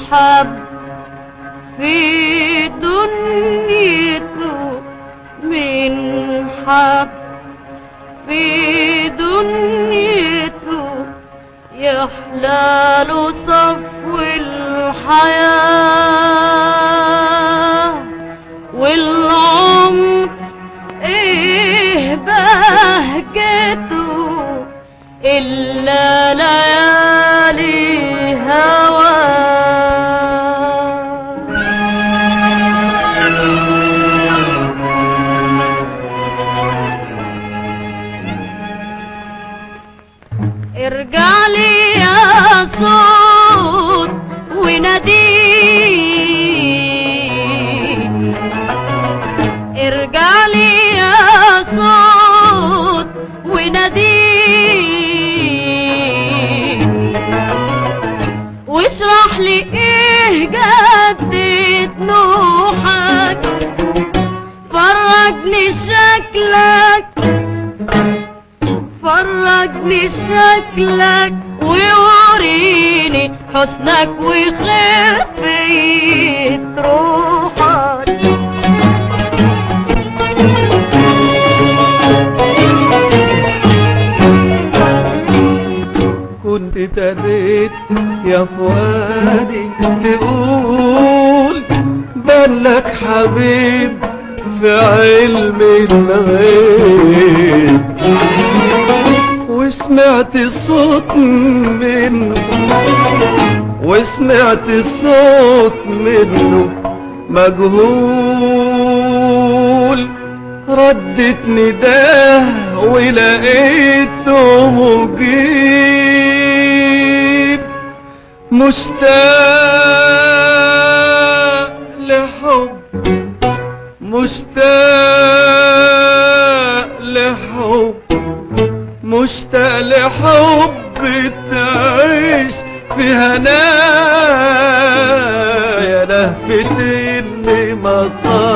حب في دنيته من حب في دنيته يحلاله صفو الحياة والعمر ايه بهجته إلا ليالي هوى ارجع لي يا صوت وناديني ارجع لي يا صوت وناديني واشرح لي ايه جدت نوحك فرجني شكلك فرجني شكلك ووريني حسنك وخفية روحك كنت ابتديت يا فؤادي تقول بالك حبيب في علم الغيب وسمعت الصوت منه وسمعت الصوت منه مجهول ردت نداه ولقيته مجيب مشتاق لحب مشتاق لحب مشتاق لحب تعيش في هنايا لهفة اللي مطار